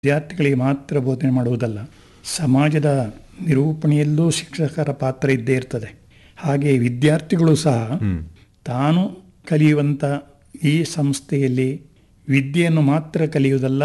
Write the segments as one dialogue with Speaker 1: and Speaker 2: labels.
Speaker 1: ವಿದ್ಯಾರ್ಥಿಗಳಿಗೆ ಮಾತ್ರ ಬೋಧನೆ ಮಾಡುವುದಲ್ಲ ಸಮಾಜದ ನಿರೂಪಣೆಯಲ್ಲೂ ಶಿಕ್ಷಕರ ಪಾತ್ರ ಇದ್ದೇ ಇರ್ತದೆ ಹಾಗೆ ವಿದ್ಯಾರ್ಥಿಗಳು ಸಹ ತಾನು ಕಲಿಯುವಂಥ ಈ ಸಂಸ್ಥೆಯಲ್ಲಿ ವಿದ್ಯೆಯನ್ನು ಮಾತ್ರ ಕಲಿಯುವುದಲ್ಲ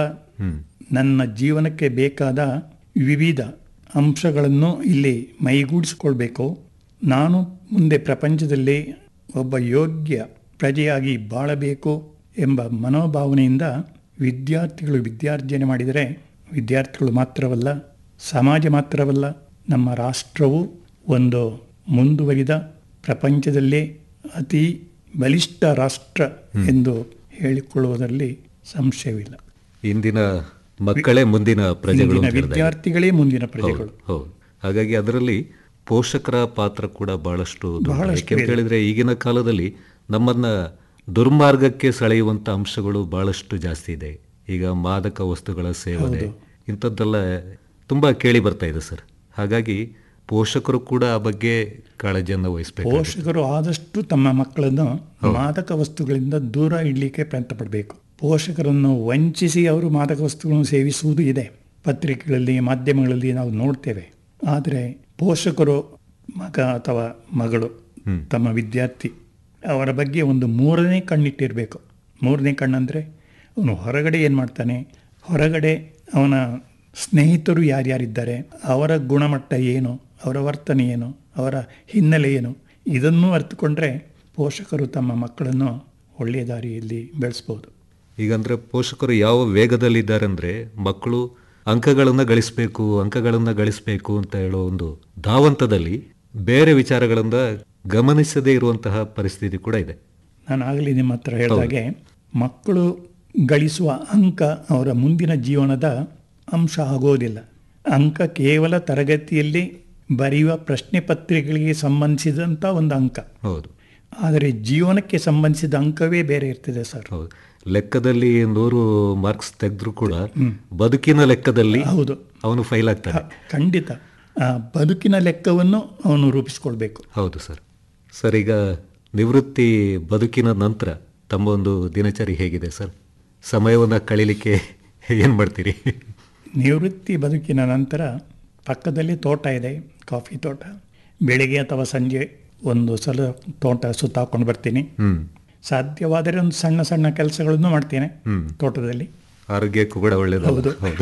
Speaker 1: ನನ್ನ ಜೀವನಕ್ಕೆ ಬೇಕಾದ ವಿವಿಧ ಅಂಶಗಳನ್ನು ಇಲ್ಲಿ ಮೈಗೂಡಿಸಿಕೊಳ್ಬೇಕು ನಾನು ಮುಂದೆ ಪ್ರಪಂಚದಲ್ಲಿ ಒಬ್ಬ ಯೋಗ್ಯ ಪ್ರಜೆಯಾಗಿ ಬಾಳಬೇಕು ಎಂಬ ಮನೋಭಾವನೆಯಿಂದ ವಿದ್ಯಾರ್ಥಿಗಳು ವಿದ್ಯಾರ್ಜನೆ ಮಾಡಿದರೆ ವಿದ್ಯಾರ್ಥಿಗಳು ಮಾತ್ರವಲ್ಲ ಸಮಾಜ ಮಾತ್ರವಲ್ಲ ನಮ್ಮ ರಾಷ್ಟ್ರವು ಒಂದು ಮುಂದುವರಿದ ಪ್ರಪಂಚದಲ್ಲೇ ಅತಿ ಬಲಿಷ್ಠ ರಾಷ್ಟ್ರ ಎಂದು ಹೇಳಿಕೊಳ್ಳುವುದರಲ್ಲಿ ಸಂಶಯವಿಲ್ಲ
Speaker 2: ಇಂದಿನ ಮಕ್ಕಳೇ ಮುಂದಿನ ಪ್ರಜೆಗಳು
Speaker 1: ಇಂದಿನ
Speaker 2: ಅಂತ ಹೇಳಿದಾಗ.
Speaker 1: ವಿದ್ಯಾರ್ಥಿಗಳೇ ಮುಂದಿನ ಪ್ರಜೆಗಳು
Speaker 2: ಹೌದು ಹೌದು ಹಾಗಾಗಿ ಅದರಲ್ಲಿ ಪೋಷಕರ ಪಾತ್ರ ಕೂಡ ಬಹಳಷ್ಟು ದೊಡ್ಡದು.
Speaker 1: ಬಹಳಷ್ಟು
Speaker 2: ಯಾಕೆಂತ
Speaker 1: ಇದೆ.
Speaker 2: ಹೇಳಿದ್ರೆ ಈಗಿನ ಕಾಲದಲ್ಲಿ ನಮ್ಮನ್ನ ದುರ್ಮಾರ್ಗಕ್ಕೆ ಸೆಳೆಯುವಂತ ಅಂಶಗಳು ಬಹಳಷ್ಟು ಜಾಸ್ತಿ ಇದೆ ಈಗ ಮಾದಕ ವಸ್ತುಗಳ ಸೇವನೆ ಇಂಥದ್ದೆಲ್ಲ ತುಂಬಾ ಕೇಳಿ ಬರ್ತಾ ಇದೆ ಸರ್ ಹಾಗಾಗಿ ಪೋಷಕರು ಕೂಡ ಆ ಬಗ್ಗೆ ಕಾಳಜಿಯನ್ನು ವಹಿಸಬೇಕು
Speaker 1: ಪೋಷಕರು ಆದಷ್ಟು ತಮ್ಮ ಮಕ್ಕಳನ್ನು ಮಾದಕ ವಸ್ತುಗಳಿಂದ ದೂರ ಇಡಲಿಕ್ಕೆ ಪ್ರಯತ್ನ ಪಡಬೇಕು ಪೋಷಕರನ್ನು ವಂಚಿಸಿ ಅವರು ಮಾದಕ ವಸ್ತುಗಳನ್ನು ಸೇವಿಸುವುದು ಇದೆ ಪತ್ರಿಕೆಗಳಲ್ಲಿ ಮಾಧ್ಯಮಗಳಲ್ಲಿ ನಾವು ನೋಡ್ತೇವೆ ಆದರೆ ಪೋಷಕರು ಮಗ ಅಥವಾ ಮಗಳು ತಮ್ಮ ವಿದ್ಯಾರ್ಥಿ ಅವರ ಬಗ್ಗೆ ಒಂದು ಮೂರನೇ ಕಣ್ಣಿಟ್ಟಿರಬೇಕು ಮೂರನೇ ಕಣ್ಣಂದರೆ ಅವನು ಹೊರಗಡೆ ಏನು ಮಾಡ್ತಾನೆ ಹೊರಗಡೆ ಅವನ ಸ್ನೇಹಿತರು ಯಾರ್ಯಾರಿದ್ದಾರೆ ಅವರ ಗುಣಮಟ್ಟ ಏನು ಅವರ ವರ್ತನೆ ಏನು ಅವರ ಹಿನ್ನೆಲೆ ಏನು ಇದನ್ನೂ ಅರ್ಥಕೊಂಡ್ರೆ ಪೋಷಕರು ತಮ್ಮ ಮಕ್ಕಳನ್ನು ಒಳ್ಳೆಯ ದಾರಿಯಲ್ಲಿ ಬೆಳೆಸ್ಬೋದು
Speaker 2: ಈಗಂದ್ರೆ ಪೋಷಕರು ಯಾವ ವೇಗದಲ್ಲಿದ್ದಾರೆ ಅಂದ್ರೆ ಮಕ್ಕಳು ಅಂಕಗಳನ್ನ ಗಳಿಸಬೇಕು ಅಂಕಗಳನ್ನ ಗಳಿಸಬೇಕು ಅಂತ ಹೇಳೋ ಒಂದು ಧಾವಂತದಲ್ಲಿ ಬೇರೆ ವಿಚಾರಗಳಿಂದ ಗಮನಿಸದೇ ಇರುವಂತಹ ಪರಿಸ್ಥಿತಿ ಕೂಡ ಇದೆ
Speaker 1: ನಾನು ಆಗಲಿ ನಿಮ್ಮ ಹತ್ರ ಹೇಳಿದಾಗೆ ಮಕ್ಕಳು ಗಳಿಸುವ ಅಂಕ ಅವರ ಮುಂದಿನ ಜೀವನದ ಅಂಶ ಆಗೋದಿಲ್ಲ ಅಂಕ ಕೇವಲ ತರಗತಿಯಲ್ಲಿ ಬರೆಯುವ ಪ್ರಶ್ನೆ ಪತ್ರಿಕೆಗಳಿಗೆ ಸಂಬಂಧಿಸಿದಂಥ ಒಂದು ಅಂಕ
Speaker 2: ಹೌದು
Speaker 1: ಆದರೆ ಜೀವನಕ್ಕೆ ಸಂಬಂಧಿಸಿದ ಅಂಕವೇ ಬೇರೆ ಇರ್ತದೆ ಸರ್
Speaker 2: ಹೌದು ಲೆಕ್ಕದಲ್ಲಿ ನೂರು ಮಾರ್ಕ್ಸ್ ತೆಗೆದ್ರು ಕೂಡ ಬದುಕಿನ ಲೆಕ್ಕದಲ್ಲಿ
Speaker 1: ಹೌದು
Speaker 2: ಅವನು ಫೈಲ್ ಆಗ್ತಾನೆ
Speaker 1: ಖಂಡಿತ ಆ ಬದುಕಿನ ಲೆಕ್ಕವನ್ನು ಅವನು ರೂಪಿಸ್ಕೊಳ್ಬೇಕು
Speaker 2: ಹೌದು ಸರ್ ಸರ್ ಈಗ ನಿವೃತ್ತಿ ಬದುಕಿನ ನಂತರ ತಮ್ಮ ಒಂದು ದಿನಚರಿ ಹೇಗಿದೆ ಸರ್ ಸಮಯವನ್ನು ಕಳೀಲಿಕ್ಕೆ ಏನು ಮಾಡ್ತೀರಿ
Speaker 1: ನಿವೃತ್ತಿ ಬದುಕಿನ ನಂತರ ಪಕ್ಕದಲ್ಲಿ ತೋಟ ಇದೆ ಕಾಫಿ ತೋಟ ಬೆಳಿಗ್ಗೆ ಅಥವಾ ಸಂಜೆ ಒಂದು ಸಲ ತೋಟ ಸುತ್ತಾಕೊಂಡು ಬರ್ತೀನಿ
Speaker 2: ಹ್ಮ್
Speaker 1: ಸಾಧ್ಯವಾದರೆ ಒಂದು ಸಣ್ಣ ಸಣ್ಣ ಕೆಲಸಗಳನ್ನು ಮಾಡ್ತೇನೆ
Speaker 2: ಹ್ಮ್.
Speaker 1: ತೋಟದಲ್ಲಿ
Speaker 2: ಆರೋಗ್ಯಕ್ಕೂ ಕೂಡ ಒಳ್ಳೇದು
Speaker 1: ಹೌದು.
Speaker 2: ಹೌದು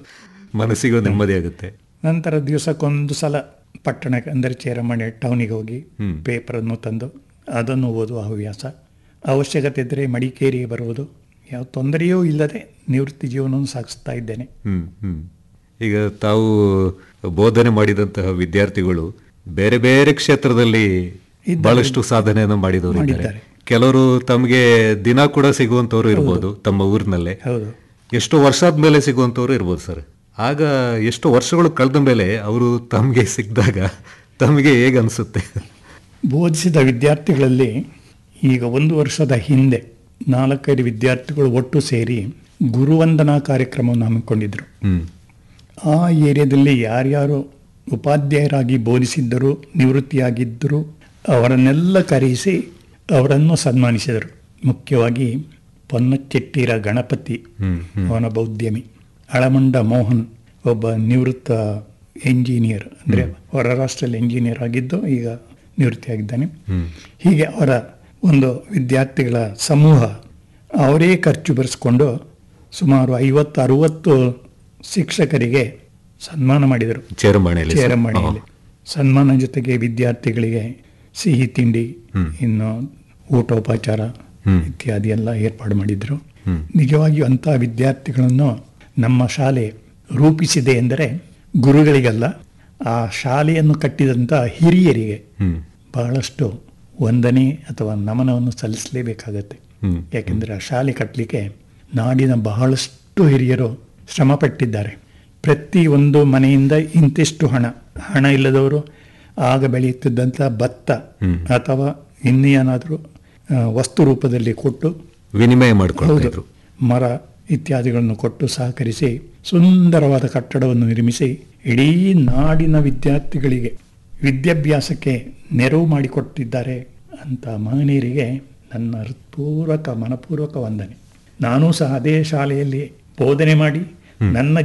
Speaker 2: ಮನಸ್ಸಿಗೂ ನೆಮ್ಮದಿ ಆಗುತ್ತೆ
Speaker 1: ನಂತರ ದಿವಸಕ್ಕೊಂದು ಸಲ ಪಟ್ಟಣಕ್ಕೆ ಅಂದರೆ ಚೇರಮಣೆ ಟೌನಿಗೆ ಹೋಗಿ
Speaker 2: ಹ್ಮ್.
Speaker 1: ಪೇಪರನ್ನು ತಂದು ಅದನ್ನು ಓದುವ ಹವ್ಯಾಸ ಅವಶ್ಯಕತೆ ಇದ್ದರೆ ಮಡಿಕೇರಿಗೆ ಬರುವುದು ಯಾವ ತೊಂದರೆಯೂ ಇಲ್ಲದೆ ನಿವೃತ್ತಿ ಜೀವನವನ್ನು ಸಾಗಿಸ್ತಾ ಇದ್ದೇನೆ
Speaker 2: ಹ್ಮ್ ಹ್ಮ್ ಈಗ ತಾವು ಬೋಧನೆ ಮಾಡಿದಂತಹ ವಿದ್ಯಾರ್ಥಿಗಳು ಬೇರೆ ಬೇರೆ ಕ್ಷೇತ್ರದಲ್ಲಿ
Speaker 1: ಇದ್ದಾರೆ.
Speaker 2: ಬಹಳಷ್ಟು ಸಾಧನೆಯನ್ನು ಮಾಡಿದವರು ಇದ್ದಾರೆ
Speaker 1: ಮಾಡಿದ್ದಾರೆ.
Speaker 2: ಕೆಲವರು ತಮಗೆ ದಿನ ಕೂಡ ಸಿಗುವಂತವ್ರು ಇರ್ಬೋದು ತಮ್ಮ ಊರಿನಲ್ಲೇ
Speaker 1: ಹೌದು
Speaker 2: ಎಷ್ಟು ವರ್ಷದ ಮೇಲೆ ಸಿಗುವಂತವ್ರು ಇರ್ಬೋದು ಸರ್ ಆಗ ಎಷ್ಟು ವರ್ಷಗಳು ಕಳೆದ ಮೇಲೆ ಅವರು ತಮಗೆ ಸಿಕ್ಕಿದಾಗ ತಮಗೆ ಹೇಗೆ ಅನಿಸುತ್ತೆ
Speaker 1: ಬೋಧಿಸಿದ ವಿದ್ಯಾರ್ಥಿಗಳಲ್ಲಿ ಈಗ ಒಂದು ವರ್ಷದ ಹಿಂದೆ ನಾಲ್ಕೈದು ವಿದ್ಯಾರ್ಥಿಗಳು ಒಟ್ಟು ಸೇರಿ ಗುರುವಂದನಾ ಕಾರ್ಯಕ್ರಮವನ್ನು ಹಮ್ಮಿಕೊಂಡಿದ್ದರು
Speaker 2: ಹ್ಮ್
Speaker 1: ಆ ಏರಿಯಾದಲ್ಲಿ ಯಾರ್ಯಾರು ಉಪಾಧ್ಯಾಯರಾಗಿ ಬೋಧಿಸಿದ್ದರು ನಿವೃತ್ತಿಯಾಗಿದ್ದರು ಅವರನ್ನೆಲ್ಲ ಕರೆಯಿಸಿ ಅವರನ್ನು ಸನ್ಮಾನಿಸಿದರು ಮುಖ್ಯವಾಗಿ ಪೊನ್ನಚ್ಚೆಟ್ಟಿರ ಗಣಪತಿ
Speaker 2: ಹ್ಮ್
Speaker 1: ಅವನೊಬ್ಬ ಉದ್ಯಮಿ ಅಳಮಂಡ ಮೋಹನ್ ಒಬ್ಬ ನಿವೃತ್ತ ಎಂಜಿನಿಯರ್ ಅಂದರೆ ಹೊರ ರಾಷ್ಟ್ರಲ್ಲಿ ಎಂಜಿನಿಯರ್ ಆಗಿದ್ದು ಈಗ ನಿವೃತ್ತಿಯಾಗಿದ್ದಾನೆ
Speaker 2: ಹ್ಮ್
Speaker 1: ಹೀಗೆ ಅವರ ಒಂದು ವಿದ್ಯಾರ್ಥಿಗಳ ಸಮೂಹ ಅವರೇ ಖರ್ಚು ಬರೆಸ್ಕೊಂಡು ಸುಮಾರು ಐವತ್ತು ಅರುವತ್ತು ಶಿಕ್ಷಕರಿಗೆ ಸನ್ಮಾನ ಮಾಡಿದರು
Speaker 2: ಚೇರಮಣೆಯಲ್ಲಿ ಸರ್?
Speaker 1: ಚೇರಮಣಿಯಲ್ಲಿ ಸನ್ಮಾನ ಜೊತೆಗೆ ವಿದ್ಯಾರ್ಥಿಗಳಿಗೆ ಸಿಹಿ ತಿಂಡಿ ಇನ್ನು ಊಟೋಪಚಾರ
Speaker 2: ಹ್ಮ್.
Speaker 1: ಇತ್ಯಾದಿ ಎಲ್ಲ ಏರ್ಪಾಡು ಮಾಡಿದ್ರು
Speaker 2: ಹ್ಮ್.
Speaker 1: ನಿಜವಾಗಿಯೂ ಅಂಥ ವಿದ್ಯಾರ್ಥಿಗಳನ್ನು ನಮ್ಮ ಶಾಲೆ ರೂಪಿಸಿದೆ ಎಂದರೆ ಗುರುಗಳಿಗಲ್ಲ ಆ ಶಾಲೆಯನ್ನು ಕಟ್ಟಿದಂಥ ಹಿರಿಯರಿಗೆ
Speaker 2: ಹ್ಮ್
Speaker 1: ಬಹಳಷ್ಟು ವಂದನೆ ಅಥವಾ ನಮನವನ್ನು ಸಲ್ಲಿಸಲೇಬೇಕಾಗತ್ತೆ
Speaker 2: ಹ್ಮ್
Speaker 1: ಯಾಕೆಂದರೆ ಆ ಶಾಲೆ ಕಟ್ಟಲಿಕ್ಕೆ ನಾಡಿನ ಬಹಳಷ್ಟು ಹಿರಿಯರು ಶ್ರಮಪಟ್ಟಿದ್ದಾರೆ ಪ್ರತಿ ಒಂದು ಮನೆಯಿಂದ ಇಂತಿಷ್ಟು ಹಣ ಹಣ ಇಲ್ಲದವರು ಆಗ ಬೆಳೆಯುತ್ತಿದ್ದಂಥ ಭತ್ತ ಅಥವಾ ಇನ್ನೇನಾದರೂ ಆ, ವಸ್ತು ರೂಪದಲ್ಲಿ ಕೊಟ್ಟು
Speaker 2: ವಿನಿಮಯ ಮಾಡ್ಕೊಳ್ತಾ
Speaker 1: ಹೌದು
Speaker 2: ಇದ್ರು
Speaker 1: ಮರ ಇತ್ಯಾದಿಗಳನ್ನು ಕೊಟ್ಟು ಸಹಕರಿಸಿ ಸುಂದರವಾದ ಕಟ್ಟಡವನ್ನು ನಿರ್ಮಿಸಿ ಇಡೀ ನಾಡಿನ ವಿದ್ಯಾರ್ಥಿಗಳಿಗೆ ವಿದ್ಯಾಭ್ಯಾಸಕ್ಕೆ ನೆರವು ಮಾಡಿಕೊಟ್ಟಿದ್ದಾರೆ ಅಂತ ಮಹನೀಯರಿಗೆ ನನ್ನ ಹೃತ್ಪೂರ್ವಕ ಮನಪೂರ್ವಕ ವಂದನೆ ನಾನೂ ಸಹ ಅದೇ ಶಾಲೆಯಲ್ಲಿ ಬೋಧನೆ ಮಾಡಿ ನನ್ನ